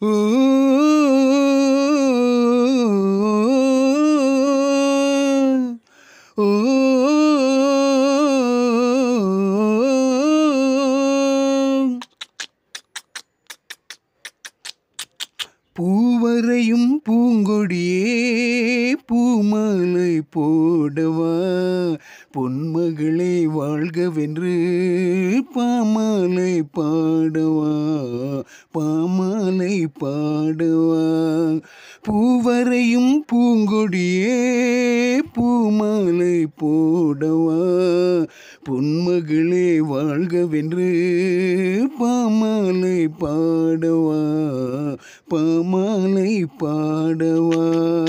ஓ பூவரையும் பூங்கொடியே பூமாலை போடவா பொன்மகளே வாழ்கவென்று பாமாலை பாடவா பாமாலை பாடவா பூவரையும் பூங்கொடியே பூமாலை போடவா பொன்மகளே வாழ்கவென்று பாமாலை பாடவா பாமாலை பாடவா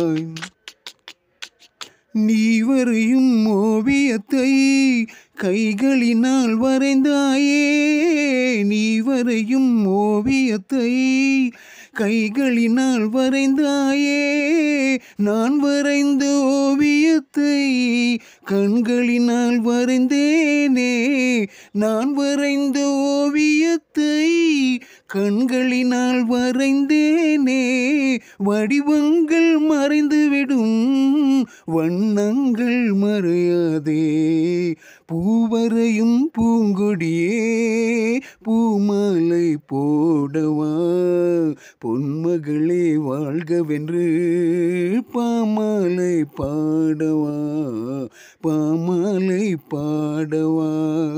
நீ வரையும் ஓவியத்தை கைகளினால் வரைந்தாயே நீ வரையும் ஓவியத்தை கைகளினால் வரைந்தாயே நான் வரைந்த ஓவியத்தை கண்களினால் வரைந்தேனே நான் வரைந்த ஓவியத்தை கண்களினால் வரைந்தேனே வடிவங்கள் மறைந்துவிடும் வண்ணங்கள் மறையாதே பூவரையும் பூங்கொடியே பூமாலை போடவா பொன்மகளே வாழ்கவென்று பாமாலை பாடவா பாமாலை பாடவா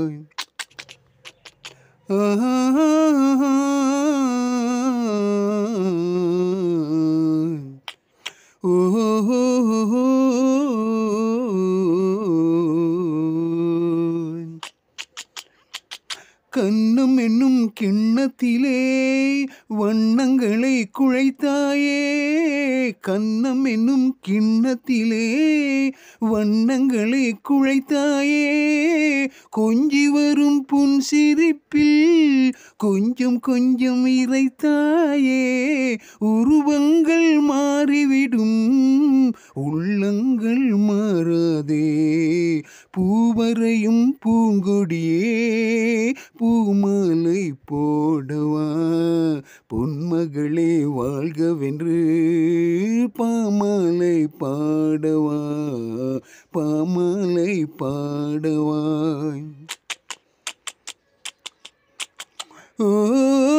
கண்ணம் என்னும் கிண்ணத்திலே வண்ணங்களை குழைத்தாயே கண்ணம் என்னும் கிண்ணத்திலே வண்ணங்களை குழைத்தாயே கொஞ்சி வரும் புன் சிரிப்பில் கொஞ்சம் கொஞ்சம் இறைத்தாயே உருவங்கள் மாறிவிடும் உள்ளங்கள் மாறாதே பூவரையும் பூங்கொடியே பூமாலை போடவா பொன்மகளே வாழ்கவென்று பாமாலை பாடவா பாமாலை பாடவா ஓ